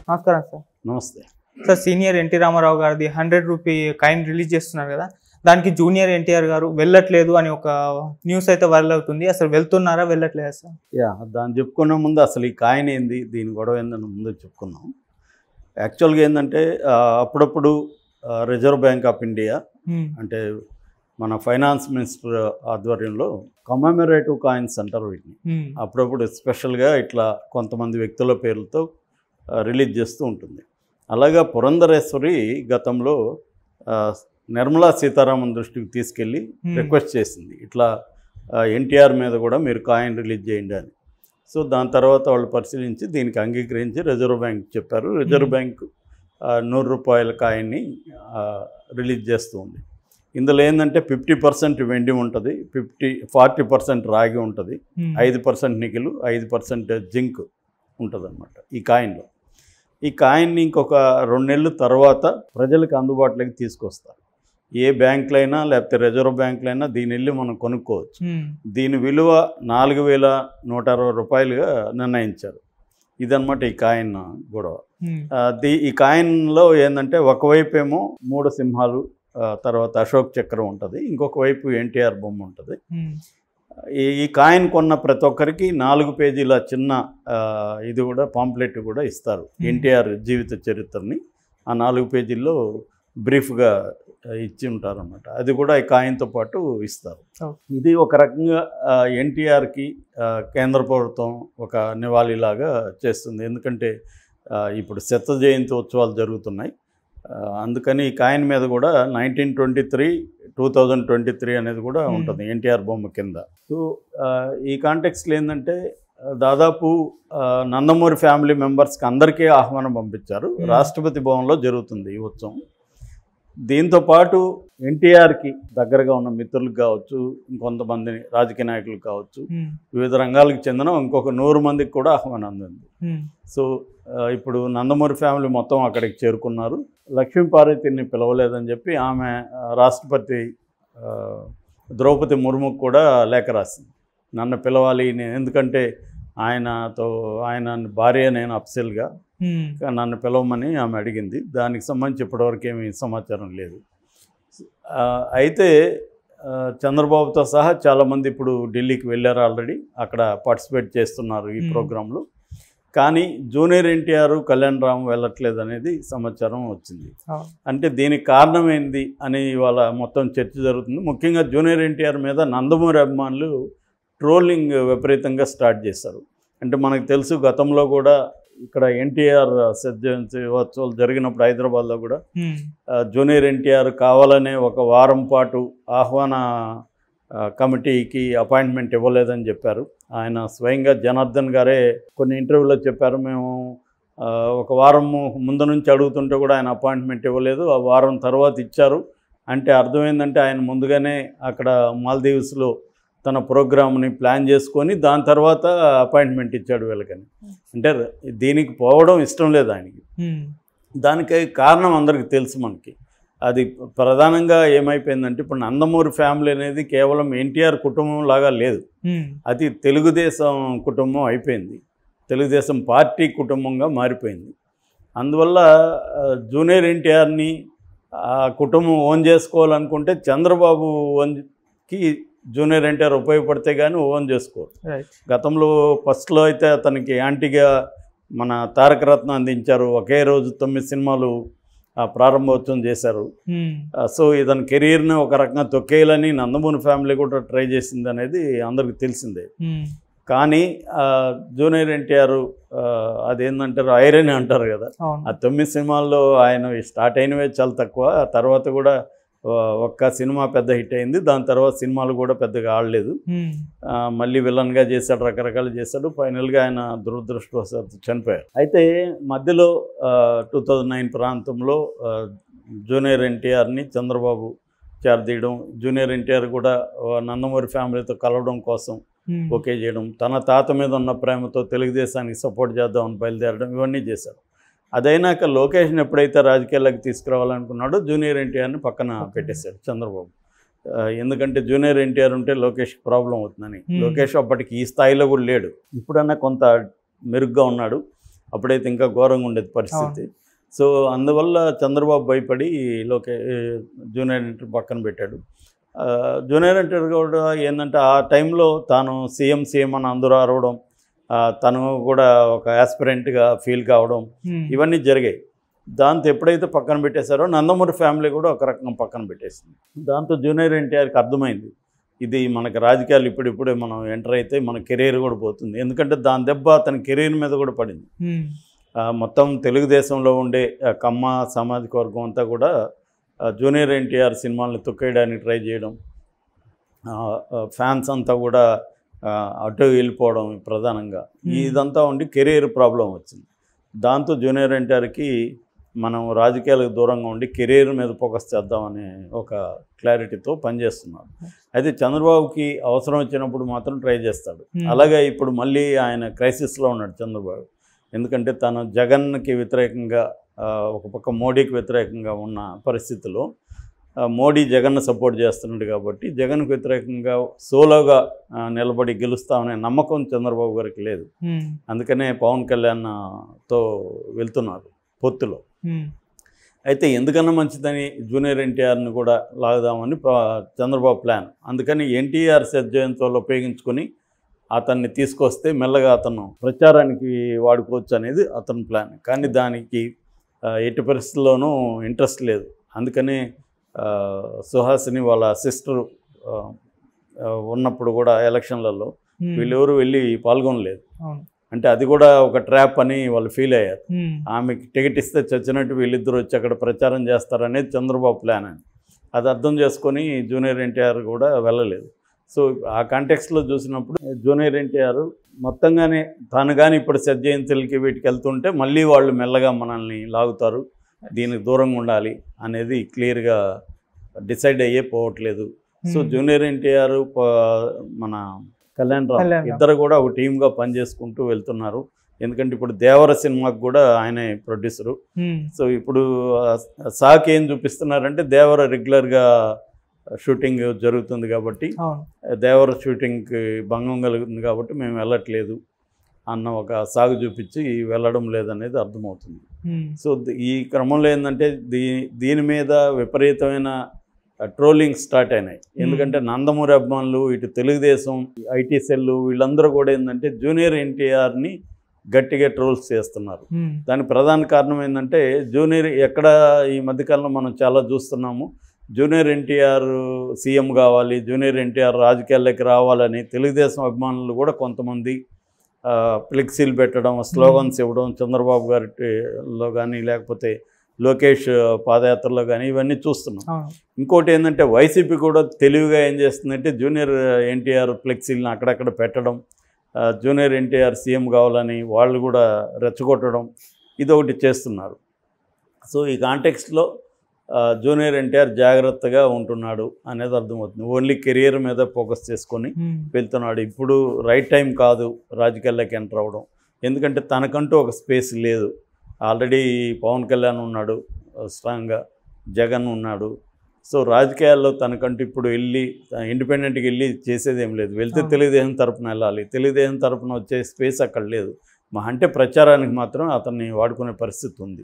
నమస్కారం సార్ నమస్తే sir senior NT Ramarao గారిది హండ్రెడ్ రూపీ కాయిన్ రిలీజ్ చేస్తున్నారు కదా దానికి జూనియర్ ఎన్టీఆర్ గారు వెళ్ళట్లేదు అని ఒక న్యూస్ అయితే వైరల్ అవుతుంది అసలు వెళ్తున్నారా వెళ్ళట్లేదా సార్ యా దాన్ని చెప్పుకునే ముందు అసలు ఈ కాయిన్ ఏంది దీని గొడవ ఏందని ముందు చెప్పుకుందాం యాక్చువల్గా ఏంటంటే ఆ, అప్పుడప్పుడు ఆ, Reserve Bank of India um, అంటే మన ఫైనాన్స్ మినిస్టర్ ఆధ్వర్యంలో కమమెరేటివ్ కాయిన్స్ అంటారు వీటిని ఉమ్, అప్పుడప్పుడు స్పెషల్గా ఇట్లా కొంతమంది వ్యక్తుల పేర్లతో ఆ, రిలీజ్ చేస్తూ ఉంటుంది అలాగా పురంధరేశ్వరి గతంలో ఆ, నిర్మలా సీతారామన్ దృష్టికి తీసుకెళ్ళి ఉమ్, రిక్వెస్ట్ చేసింది ఇట్లా ఎన్టీఆర్ మీద కూడా మీరు కాయిన్ రిలీజ్ చేయండి అని సో దాని తర్వాత వాళ్ళు పరిశీలించి దీనికి అంగీకరించి రిజర్వ్ బ్యాంక్ చెప్పారు రిజర్వ్ Hmm. బ్యాంక్ ఆ, నూరు రూపాయల కాయిన్ని ఆ, రిలీజ్ చేస్తూ ఉంది ఇందులో ఏంటంటే ఫిఫ్టీ పర్సెంట్ వెండి ఉంటుంది ఫిఫ్టీ ఫార్టీ పర్సెంట్ రాగి ఉంటుంది ఉమ్, ఐదు పర్సెంట్ నికిలు ఐదు పర్సెంట్ జింక్ ఉంటుంది ఈ కాయిన్లో ఈ కాయిన్ని ఇంకొక రెండు నెలల తర్వాత ప్రజలకు అందుబాటులోకి తీసుకొస్తారు ఏ బ్యాంకులైనా లేకపోతే రిజర్వ్ బ్యాంకులైనా దీని వెళ్ళి మనం కొనుక్కోవచ్చు ఉమ్, దీని విలువ నాలుగు వేల నూట అరవై రూపాయలుగా నిర్ణయించారు ఇదన్నమాట ఈ కాయిన్ గొడవ ఉమ్, ఆ, దీ ఈ కాయిన్లో ఏంటంటే ఒకవైపు ఏమో మూడు సింహాలు ఆ, తర్వాత అశోక్ చక్రం ఉంటుంది ఇంకొక వైపు ఎన్టీఆర్ బొమ్మ ఉంటుంది ఉమ్, ఈ ఈ కాయిన్ కొన్న ప్రతి ఒక్కరికి నాలుగు పేజీల చిన్న ఆ, ఇది కూడా పాంప్లెట్ కూడా ఇస్తారు Hmm. ఎన్టీఆర్ జీవిత చరిత్రని ఆ నాలుగు పేజీల్లో బ్రీఫ్గా ఇచ్చి ఉంటారన్నమాట అది కూడా ఈ కాయిన్తో పాటు ఇస్తారు Oh. ఇది ఒక రకంగా ఎన్టీఆర్కి కేంద్ర ప్రభుత్వం ఒక నివాళిలాగా చేస్తుంది ఎందుకంటే ఆ, ఇప్పుడు శత జయంతి ఉత్సవాలు జరుగుతున్నాయి ఆ, అందుకని ఈ కాయిన్ మీద కూడా nineteen twenty three two thousand twenty three అనేది కూడా Hmm. ఉంటుంది ఎన్టీఆర్ బొమ్మ కింద సో ఆ, ఈ కాంటెక్స్లో ఏంటంటే ఆ, దాదాపు ఆ, నందమూరి ఫ్యామిలీ మెంబర్స్కి అందరికీ ఆహ్వానం పంపించారు Hmm. రాష్ట్రపతి భవన్లో జరుగుతుంది ఈ ఉత్సవం దీంతో పాటు ఎన్టీఆర్కి దగ్గరగా ఉన్న మిత్రులకు కావచ్చు ఇంకొంతమంది రాజకీయ నాయకులకు కావచ్చు ఉమ్, వివిధ రంగాలకు చెందిన ఇంకొక నూరు మందికి కూడా ఆహ్వానం అందింది ఉమ్, సో ఆ, ఇప్పుడు నందమూరి ఫ్యామిలీ మొత్తం అక్కడికి చేరుకున్నారు లక్ష్మీపార్వతిని పిలవలేదని చెప్పి ఆమె ఆ, రాష్ట్రపతి ఆ, ద్రౌపది ముర్ముకు కూడా లేఖ రాసింది నన్ను పిలవాలి నేను ఎందుకంటే ఆయనతో ఆయన భార్య నేను అప్సెల్గా ఉమ్, నన్ను పిలవమని ఆమె అడిగింది దానికి సంబంధించి ఇప్పటివరకు ఏమీ సమాచారం లేదు ఆ, అయితే ఆ, చంద్రబాబుతో సహా చాలామంది ఇప్పుడు ఢిల్లీకి వెళ్ళారు ఆల్రెడీ అక్కడ పార్టిసిపేట్ చేస్తున్నారు ఈ Hmm. ప్రోగ్రాంలో కానీ జూనియర్ ఎన్టీఆర్ కళ్యాణ్ రామ్ వెళ్ళట్లేదు అనేది సమాచారం వచ్చింది అవును. అంటే దీనికి కారణం ఏంది అని ఇవాళ మొత్తం చర్చ జరుగుతుంది ముఖ్యంగా జూనియర్ ఎన్టీఆర్ మీద నందమూరి అభిమానులు ట్రోలింగ్ విపరీతంగా స్టార్ట్ చేశారు అంటే మనకు తెలుసు గతంలో కూడా ఇక్కడ ఎన్టీఆర్ ఉత్సవాలు జరిగినప్పుడు హైదరాబాద్లో కూడా ఉమ్, ఆ, జూనియర్ ఎన్టీఆర్ కావాలనే ఒక వారం పాటు ఆహ్వాన ఆ, కమిటీకి అపాయింట్మెంట్ ఇవ్వలేదని చెప్పారు ఆయన స్వయంగా జనార్దన్ గారే కొన్ని ఇంటర్వ్యూలో చెప్పారు మేము ఆ, ఒక వారం ముందు నుంచి అడుగుతుంటే కూడా ఆయన అపాయింట్మెంట్ ఇవ్వలేదు ఆ వారం తర్వాత ఇచ్చారు అంటే అర్థమైందంటే ఆయన ముందుగానే అక్కడ మాల్దీవ్స్లో తన ప్రోగ్రామ్ని ప్లాన్ చేసుకొని దాని తర్వాత అపాయింట్మెంట్ ఇచ్చాడు వీళ్ళకని అంటే దీనికి పోవడం ఇష్టం లేదు ఆయనకి ఉమ్, దానికి కారణం అందరికీ తెలుసు మనకి అది ప్రధానంగా ఏమైపోయిందంటే ఇప్పుడు నందమూరి ఫ్యామిలీ అనేది కేవలం ఎన్టీఆర్ కుటుంబం లాగా లేదు ఉమ్, అది తెలుగుదేశం కుటుంబం అయిపోయింది తెలుగుదేశం పార్టీ కుటుంబంగా మారిపోయింది అందువల్ల ఆ, జూనియర్ ఎన్టీఆర్ని ఆ కుటుంబం ఓన్ చేసుకోవాలనుకుంటే చంద్రబాబు ఓన్కి జూనియర్ ఎన్టీఆర్ ఉపయోగపడితే కానీ ఓన్ చేసుకోరు రైట్ గతంలో ఫస్ట్లో అయితే అతనికి యాంటీగా మన తారక రత్న అందించారు ఒకే రోజు తొమ్మిది సినిమాలు ఆ, ప్రారంభోత్సవం చేశారు ఉమ్, ఆ, సో ఇతని కెరీర్ని ఒక రకంగా తొక్కేయాలని నందమూరి ఫ్యామిలీ కూడా ట్రై చేసింది అనేది అందరికి తెలిసిందే ఉమ్, కానీ ఆ, జూనియర్ ఎన్టీఆర్ ఆ, అదేంటంటారు ఐరన్ అంటారు కదా అవును ఆ తొమ్మిది సినిమాల్లో ఆయన స్టార్ట్ అయినవే చాలా తక్కువ ఆ తర్వాత కూడా ఆ, ఒక్క సినిమా పెద్ద హిట్ అయింది దాని తర్వాత సినిమాలు కూడా పెద్దగా ఆడలేదు ఉమ్, ఆ, మళ్ళీ విలన్గా చేశాడు రకరకాలు చేశాడు ఫైనల్గా ఆయన దురదృష్టవశాత్తు చనిపోయారు అయితే మధ్యలో టూ థౌజండ్ నైన్ ప్రాంతంలో ఆ, జూనియర్ ఎన్టీఆర్ని చంద్రబాబు చేరదీయడం జూనియర్ ఎన్టీఆర్ కూడా ఆ, నందమూరి ఫ్యామిలీతో కలవడం కోసం ఉమ్, ఓకే చేయడం తన తాత మీద ఉన్న ప్రేమతో తెలుగుదేశానికి సపోర్ట్ చేద్దామని బయలుదేరడం ఇవన్నీ చేశారు అదైనాక లోకేష్ని ఎప్పుడైతే రాజకీయాల్లోకి తీసుకురావాలనుకున్నాడో జూనియర్ ఎన్టీఆర్ని పక్కన Okay. పెట్టేశాడు చంద్రబాబు ఆ, ఎందుకంటే జూనియర్ ఎన్టీఆర్ ఉంటే లోకేష్కి ప్రాబ్లం అవుతుందని Hmm. లోకేష్ అప్పటికి ఈ స్థాయిలో కూడా లేడు ఇప్పుడన్నా కొంత మెరుగ్గా ఉన్నాడు అప్పుడైతే ఇంకా ఘోరంగా ఉండేది పరిస్థితి సో అందువల్ల చంద్రబాబు భయపడి లోకే జూనియర్ ఎన్టీఆర్ పక్కన పెట్టాడు ఆ, జూనియర్ ఎన్టీఆర్ కూడా ఏంటంటే ఆ టైంలో తాను సీఎం సీఎం అని అందరూ అరవడం ఆ, తను కూడా ఒక యాస్పిరెంట్గా ఫీల్ కావడం ఉమ్. ఇవన్నీ జరిగాయి దాంతో ఎప్పుడైతే పక్కన పెట్టేశారో నందమూరి ఫ్యామిలీ కూడా ఒక రకంగా పక్కన పెట్టేసింది దాంతో జూనియర్ ఎన్టీఆర్కి అర్థమైంది ఇది మనకి రాజకీయాలు ఇప్పుడిప్పుడే మనం ఎంటర్ అయితే మన కెరీర్ కూడా పోతుంది ఎందుకంటే దాని దెబ్బ అతని కెరీర్ మీద కూడా పడింది ఉమ్. ఆ, మొత్తం తెలుగుదేశంలో ఉండే ఆ, కమ్మ సామాజిక వర్గం అంతా కూడా ఆ, జూనియర్ ఎన్టీఆర్ సినిమాల్ని తొక్కేయడానికి ట్రై చేయడం ఆ, ఆ, ఫ్యాన్స్ అంతా కూడా ఆ, అటు వెళ్ళిపోవడం ప్రధానంగా Hmm. ఇదంతా ఉండి కెరీర్ ప్రాబ్లం వచ్చింది దాంతో జూనియర్ ఎన్టీఆర్కి మనం రాజకీయాలకు దూరంగా ఉండి కెరీర్ మీద ఫోకస్ చేద్దామనే ఒక క్లారిటీతో పనిచేస్తున్నారు అయితే చంద్రబాబుకి అవసరం వచ్చినప్పుడు మాత్రం ట్రై చేస్తాడు Hmm. అలాగే ఇప్పుడు మళ్ళీ ఆయన క్రైసిస్లో ఉన్నాడు చంద్రబాబు ఎందుకంటే తను జగన్కి వ్యతిరేకంగా ఆ, ఒక పక్క మోడీకి వ్యతిరేకంగా ఉన్న పరిస్థితిలో ఆ, మోడీ జగన్ను సపోర్ట్ చేస్తున్నాడు కాబట్టి జగన్కు వ్యతిరేకంగా సోలోగా ఆ, నిలబడి గెలుస్తామనే నమ్మకం చంద్రబాబు గారికి లేదు ఉమ్. అందుకనే పవన్ కళ్యాణ్తో వెళ్తున్నారు పొత్తులో ఉమ్. అయితే ఎందుకన్నా మంచిదని జూనియర్ ఎన్టీఆర్ని కూడా లాగుదామని ప- చంద్రబాబు ప్లాన్ అందుకని ఎన్టీఆర్ సజ్జయంతో ఉపయోగించుకొని అతన్ని తీసుకొస్తే మెల్లగా అతను ప్రచారానికి వాడుకోవచ్చు అనేది అతని ప్లాన్ కానీ దానికి ఆ, ఎట్టి పరిస్థితుల్లోనూ ఇంట్రెస్ట్ లేదు అందుకని ఆ, సుహాసిని వాళ్ళ సిస్టర్ ఉన్నప్పుడు కూడా ఎలక్షన్లలో ఉమ్. వీళ్ళెవరు వెళ్ళి పాల్గొనలేదు అవును అంటే అది కూడా ఒక ట్రాప్ అని వాళ్ళు ఫీల్ అయ్యారు ఉమ్. ఆమెకి టికెట్ ఇస్తే చచ్చినట్టు వీళ్ళిద్దరు వచ్చి అక్కడ ప్రచారం చేస్తారనేది చంద్రబాబు ప్లాన్ అని అది అర్థం చేసుకొని జూనియర్ ఎన్టీఆర్ కూడా వెళ్ళలేదు సో ఆ కాంటెక్స్లో చూసినప్పుడు జూనియర్ ఎన్టీఆర్ మొత్తంగానే తాను కానీ ఇప్పుడు సజ్జయంతులకి వీటికి వెళ్తుంటే మళ్ళీ వాళ్ళు మెల్లగా మనల్ని లాగుతారు దీనికి దూరంగా ఉండాలి అనేది క్లియర్గా డిసైడ్ అయ్యే పోవట్లేదు సో ఉమ్. జూనియర్ ఎన్టీఆర్ మన కళ్యాణ్ రామ్ కళ్యాణ్ రామ్. ఇద్దరు కూడా ఒక టీమ్గా పనిచేసుకుంటూ వెళ్తున్నారు ఎందుకంటే ఇప్పుడు దేవర సినిమాకి కూడా ఆయనే ప్రొడ్యూసరు ఉమ్. సో ఇప్పుడు ఆ సాకి ఏం చూపిస్తున్నారంటే దేవర రెగ్యులర్గా షూటింగ్ జరుగుతుంది కాబట్టి అవును దేవర షూటింగ్కి భంగం కలుగుతుంది కాబట్టి మేము వెళ్ళట్లేదు అన్న ఒక సాగు చూపించి వెళ్ళడం లేదనేది అర్థమవుతుంది ఉమ్. సో ది- ఈ క్రమంలో ఏంటంటే దీ దీని మీద విపరీతమైన ట్రోలింగ్ స్టార్ట్ అయినాయి ఎందుకంటే నందమూరి అభిమానులు ఇటు తెలుగుదేశం ఐటీ సెల్ వీళ్ళందరూ కూడా ఏంటంటే జూనియర్ ఎన్టీఆర్ని గట్టిగా ట్రోల్స్ చేస్తున్నారు ఉమ్. దానికి ప్రధాన కారణం ఏంటంటే జూనియర్ ఎక్కడ ఈ మధ్యకాలంలో మనం చాలా చూస్తున్నాము జూనియర్ ఎన్టీఆర్ సీఎం కావాలి జూనియర్ ఎన్టీఆర్ రాజకీయాల్లోకి రావాలని తెలుగుదేశం అభిమానులు కూడా కొంతమంది ఆ, ఫ్లెక్సీలు పెట్టడం స్లోగన్స్ ఇవ్వడం చంద్రబాబు గారిలో కానీ లేకపోతే లోకేష్ పాదయాత్రలో కానీ ఇవన్నీ చూస్తున్నాం అవును ఇంకోటి ఏంటంటే వైసీపీ కూడా తెలివిగా ఏం చేస్తుందంటే జూనియర్ ఎన్టీఆర్ ఫ్లెక్సీలను అక్కడక్కడ పెట్టడం ఆ, జూనియర్ ఎన్టీఆర్ సీఎం కావాలని వాళ్ళు కూడా రెచ్చగొట్టడం ఇది ఒకటి చేస్తున్నారు సో ఈ కాంటెక్స్ట్లో జూనియర్ ఎన్టీఆర్ జాగ్రత్తగా ఉంటున్నాడు అనేది అర్థమవుతుంది ఓన్లీ కెరియర్ మీద ఫోకస్ చేసుకొని ఉమ్. వెళ్తున్నాడు ఇప్పుడు రైట్ టైం కాదు రాజకీయాల్లోకి ఎంటర్ అవ్వడం ఎందుకంటే తనకంటూ ఒక స్పేస్ లేదు ఆల్రెడీ పవన్ కళ్యాణ్ ఉన్నాడు స్ట్రాంగ్గా జగన్ ఉన్నాడు సో రాజకీయాల్లో తనకంటూ ఇప్పుడు వెళ్ళి ఇండిపెండెంట్గా వెళ్ళి చేసేది ఏం లేదు వెళ్తే అవును. తెలుగుదేశం తరపున వెళ్ళాలి తెలుగుదేశం తరపున వచ్చే స్పేస్ అక్కడ లేదు మా అంటే ప్రచారానికి మాత్రం అతన్ని వాడుకునే పరిస్థితి ఉంది